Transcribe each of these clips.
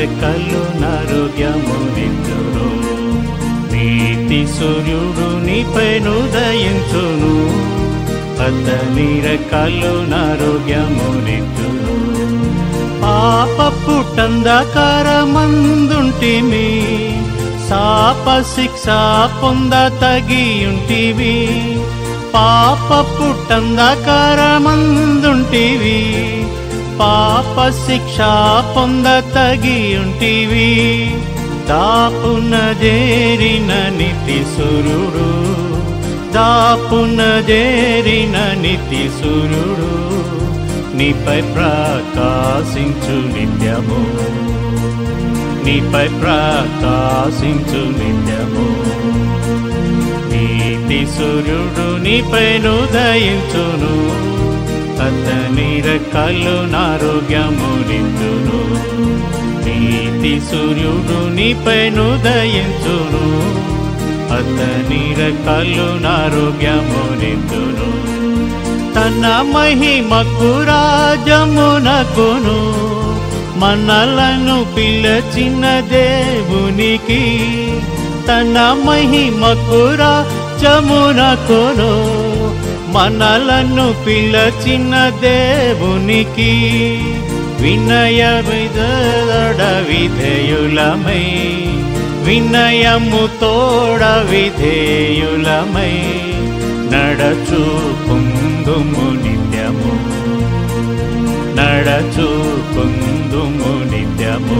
రెక్కలు నారోగ్యము నిందును నీతి సూర్యుడు నీపైన ఉదయించును అతని రెక్కలు నారోగ్యము నిందును పాప పుట్టందకారమందుంటిమి శాప శిక్ష పొంద తగియుంటివి పాప పుట్టందకారమందుంటివి పాప శిక్ష పొంద తగియుంటివి దాపున చేరిన నితి సురుడు దాపున చేరిన నితి సురుడు నీపై ప్రకాశించు నిత్యము నీపై ప్రకాశించు నిత్యము నీతి సూర్యుడు నీపై ఉదయించును అతని రెక్కలు నారోగ్యము నిందును నీతి సూర్యుడు నీపై ఉదయించును అతని రెక్కలు నారోగ్యము నిందును తన మహిమకు రాజమునకును మనలను పిలచిన దేవునికి తన మహిమకు రాజమునకును మనలను పిలచిన దేవునికి వినయ విదడ విధేయులమై వినయము తోడ విధేయులమై నడచు కుందుము నిత్యము నడచు కుందుము నిత్యము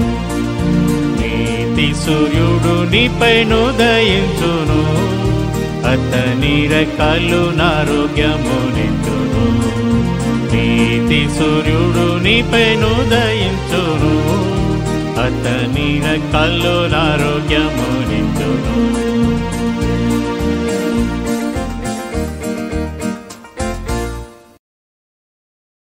నీతి సూర్యుడు నీపై ఉదయించును అతని రెక్కలు నారోగ్యము నిందును నీతి సూర్యుడు నీపై ఉదయించును అతని రెక్కలు నారోగ్యము నిందును